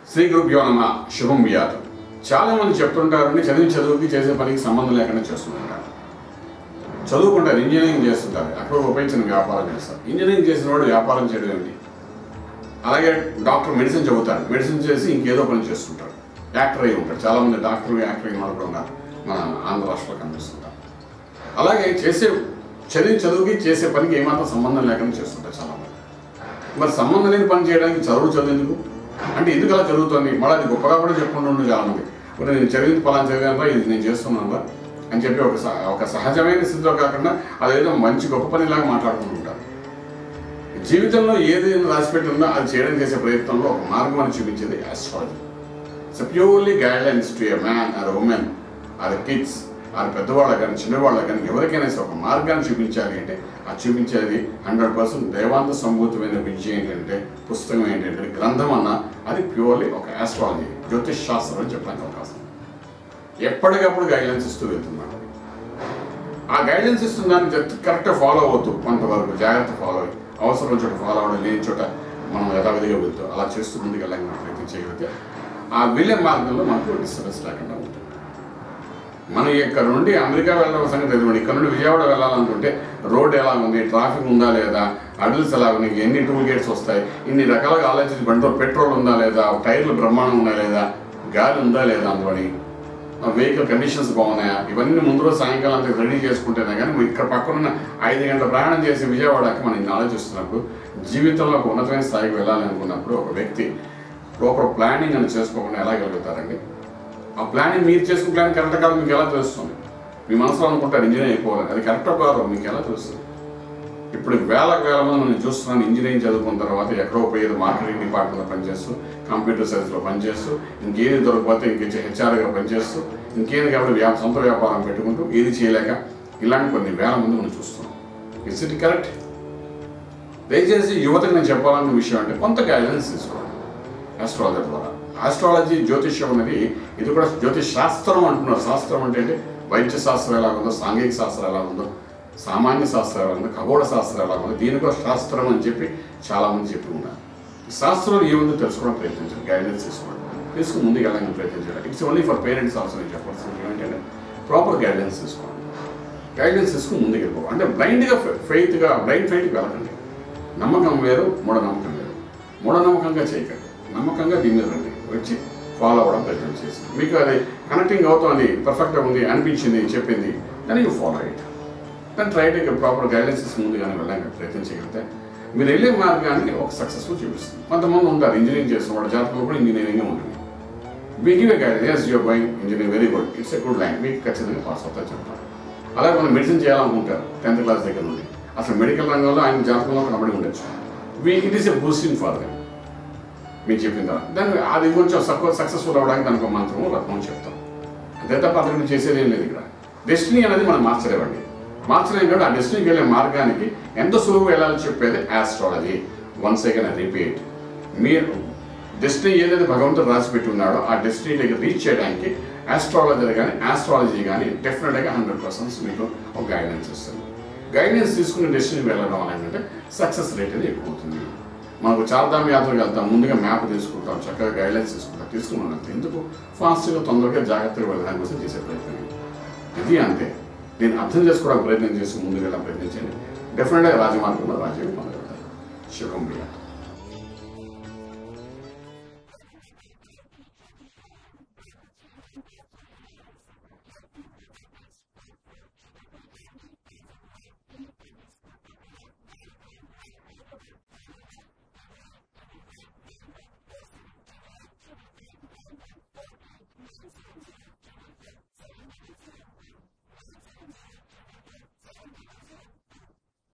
శ్రీ గురుభ్యో నమ శుభం వ్యాధం చాలా మంది చెప్తుంటారండి చదివి చదువుకి చేసే పనికి సంబంధం లేకుండా చేస్తుంటారు చదువుకుంటారు ఇంజనీరింగ్ చేస్తుంటారు అక్కడ ఉపయోగించిన వ్యాపారం చేస్తారు ఇంజనీరింగ్ చేసిన వాడు వ్యాపారం చేయడం ఏమిటి అలాగే డాక్టర్ మెడిసిన్ చదువుతారు మెడిసిన్ చేసి ఇంకేదో పని చేస్తుంటారు యాక్టర్ అయి ఉంటారు చాలా మంది డాక్టర్ యాక్టర్ అయిన వాళ్ళు కూడా ఉన్నారు మన ఆంధ్ర రాష్ట్రంలో కనిపిస్తుంటారు అలాగే చేసే చదివి చదువుకి చేసే పనికి ఏమాత్రం సంబంధం లేకుండా చేస్తుంటారు చాలా మంది మరి సంబంధం లేని పని చేయడానికి చదువు చదివేందుకు అంటే ఎందుకు అలా జరుగుతుంది మళ్ళీ అది గొప్పగా కూడా చెప్పుకుంటుండే చాలా మంది ఇప్పుడు నేను చదివింది పలానా చదివాను ఇది నేను చేస్తున్నాను అని చెప్పి ఒక సహ- ఒక సహజమైన స్థితిలో కాకుండా అదేదో మంచి గొప్ప పనిలాగా మాట్లాడుకుంటుంటారు జీవితంలో ఏది రాసిపెట్టి ఉందో అది చేయడం చేసే ప్రయత్నంలో ఒక మార్గం అని చూపించేది astrology it's purely guidelines to a man or women or kids or పెద్దవాళ్ళకి కానీ చిన్నవాళ్ళకి కానీ ఎవరికైనా సరే ఒక మార్గాన్ని చూపించాలి అంటే ఆ చూపించేది హండ్రెడ్ పర్సెంట్ దేవాంత సంభూతమైన విద్య ఏంటంటే పుస్తకం ఏంటంటే గ్రంథం అన్న అది ప్యూర్లీ ఒక ఆస్ట్రాలజీ జ్యోతిష్ శాస్త్రం అని చెప్పడానికి అవకాశం ఎప్పటికప్పుడు గైడ్లైన్స్ ఇస్తూ వెళ్తున్నాడు ఆ గైడెన్స్ ఇస్తున్న దాన్ని కరెక్ట్గా ఫాలో అవుతూ కొంతవరకు జాగ్రత్త ఫాలో అయ్యి అవసరం చోట ఫాలో అవ్వడం లేని చోట మనం యథావిధిగా వెళ్తూ అలా చేస్తూ ముందుకు వెళ్ళాలని మనం ప్రయత్నం చేయగలిగితే ఆ వెళ్ళే మార్గంలో మనకు డిస్టర్బెన్స్ లేకుండా ఉంటుంది మనం ఇక్కడ నుండి అమెరికా వెళ్ళడం సంగతి తెలియదు ఇక్కడ నుండి విజయవాడ వెళ్ళాలనుకుంటే రోడ్ ఎలా ఉంది ట్రాఫిక్ ఉందా లేదా అడల్స్ ఎలా ఉన్నాయి ఎన్ని టూల్ గేట్స్ వస్తాయి ఇన్ని రకాలుగా ఆలోచించి బండిలో పెట్రోల్ ఉందా లేదా టైర్లు బ్రహ్మాండం ఉందా లేదా గాలి ఉందా లేదా అందువని వెహికల్ కండిషన్స్ బాగున్నాయా ఇవన్నీ ముందు రోజు సాయంకాలం అంతా రెడీ చేసుకుంటేనే కానీ మనం ఇక్కడ పక్కనున్న ఐదు గంటల ప్రయాణం చేసి విజయవాడకి మనం ఇన్ని ఆలోచిస్తున్నప్పుడు జీవితంలో ఒక ఉన్నతమైన స్థాయికి వెళ్ళాలి అనుకున్నప్పుడు ఒక వ్యక్తి ప్రాపర్ ప్లానింగ్ అని చేసుకోకుండా ఎలా గలుగుతారండి ఆ ప్లానింగ్ మీరు చేసుకున్న ప్లాన్ కరెక్ట్ కాదు మీకు ఎలా తెలుస్తుంది మీ మనసులో అనుకుంటారు ఇంజనీర్ అయిపోవాలని అది కరెక్టో కాదో మీకు ఎలా తెలుస్తుంది ఇప్పుడు వేల వేల మంది నేను చూస్తున్నాను ఇంజనీరింగ్ చదువుకున్న తర్వాత ఎక్కడో పోయేది మార్కెటింగ్ డిపార్ట్మెంట్లో పనిచేస్తూ కంప్యూటర్ సైన్స్లో పనిచేస్తూ ఇంకేది దొరకకపోతే ఇంకే హెచ్ఆర్గా పనిచేస్తూ ఇంకేది కాబట్టి వ్యా సొంత వ్యాపారం పెట్టుకుంటూ ఏది చేయలేక ఇలాంటి కొన్ని వేల మంది మనం చూస్తున్నాం ఇట్స్ ఇట్ కరెక్ట్ దయచేసి యువతకు నేను చెప్పాలన్న విషయం అంటే కొంత గైడెన్స్ తీసుకోండి ఆస్ట్రాలజీ ద్వారా ఆస్ట్రాలజీ జ్యోతిష్యం అనేది ఇది కూడా జ్యోతిష్ శాస్త్రం అంటున్నారు శాస్త్రం అంటే ఏంటి వైద్య శాస్త్రం ఎలా ఉందో సాంఘిక శాస్త్రం ఎలా ఉందో సామాన్య శాస్త్రం ఎలా ఉందో ఖగోళ శాస్త్రం ఎలా ఉందో దీని కూడా శాస్త్రం అని చెప్పి చాలామంది చెప్పి ఉన్నారు ఈ శాస్త్రంలో ఏముందో తెలుసుకోవడం ప్రయత్నించండి గైడెన్స్ తీసుకోండి తీసుకుని ముందుకు వెళ్ళడానికి ప్రయత్నించాలి it's only for parents also నేను చెప్పాల్సింది ఏంటంటే ప్రాపర్ గైడెన్స్ తీసుకోండి గైడెన్స్ తీసుకుని ముందుకు వెళ్ళిపోవాలి అంటే బ్లైండ్గా ఫెయిత్గా బ్లైండ్ ఫెయిత్కి వెళ్ళకండి నమ్మకం వేరు మూఢనమ్మకం వేరు మూఢనమ్మకంగా చేయకండి నమ్మకంగా దీని మీద రండి వచ్చి ఫాలో అవ్వడం ప్రయత్నం చేసి మీకు అది కనెక్టింగ్ అవుతుంది పర్ఫెక్ట్గా ఉంది అనిపించింది చెప్పింది దాన్ని యూ ఫాలో ఇట్ దాన్ని ట్రై టు ప్రాపర్ గైడెన్స్ ముందుగానే వెళ్ళడానికి ప్రయత్నం చేయగలిగితే మీరు వెళ్ళే మార్గాన్ని ఒక సక్సెస్ఫుల్ చూపిస్తుంది కొంతమంది ఉంటారు ఇంజనీరింగ్ చేసిన వాళ్ళ జాతకంలో కూడా ఇంజనీరింగ్ ఉంటుంది మీ give a guidance as you're going engineering very good it's a good line మీకు ఖచ్చితంగా పాస్ అవుతా చెప్తాను అలాగే మనం మెడిసిన్ చేయాలనుకుంటారు టెన్త్ క్లాస్ దగ్గర నుండి అసలు మెడికల్ రంగంలో ఆయన జాతకంలో కనబడి ఉండొచ్చు we it is a boosting for them మీకు చెప్పిన తర్వాత దాన్ని అది కొంచెం సక్వ సక్సెస్ఫుల్ అవ్వడానికి దానికి ఒక మంత్రము రత్నం చెప్తాం అంతే తప్ప అతను చేసేది ఏం లేదు ఇక్కడ డెస్టినీ అనేది మనం మార్చలేమండి మార్చలేం కాబట్టి ఆ డెస్టినీకి వెళ్ళే మార్గానికి ఎంత సులువు వెళ్ళాలో చెప్పేది ఆస్ట్రాలజీ వన్ సెకండ్ రిపీట్ మీరు డెస్టినీ ఏదైతే భగవంతుడు రాసి పెట్టి ఉన్నాడో ఆ డెస్టినీ దగ్గర రీచ్ చేయడానికి ఆస్ట్రాలజీ కానీ ఆస్ట్రాలజీ కానీ డెఫినెట్గా హండ్రెడ్ పర్సెంట్స్ మీకు ఒక గైడెన్స్ ఇస్తుంది గైడెన్స్ తీసుకుని డెస్టినీ వెళ్ళడం వల్ల ఏంటంటే సక్సెస్ రేట్ అనేది ఎక్కువ అవుతుంది మనకు చార్ధామ్ యాత్రకు వెళ్తాం ముందుగా మ్యాప్ తీసుకుంటాం చక్కగా గైడ్లైన్స్ తీసుకుంటాం తీసుకున్నాం అంతే ఎందుకు ఫాస్ట్గా తొందరగా జాగ్రత్తగా వెళ్ళడానికి కోసం చేసే ప్రయత్నం ఇది అంతే దీన్ని అర్థం చేసుకోవడానికి ప్రయత్నం చేసి ముందుకు వెళ్ళడం ప్రయత్నించండి డెఫినెట్గా రాజమార్గంలో రాజ్యం మొదలెడతారు శుభం ప్రియ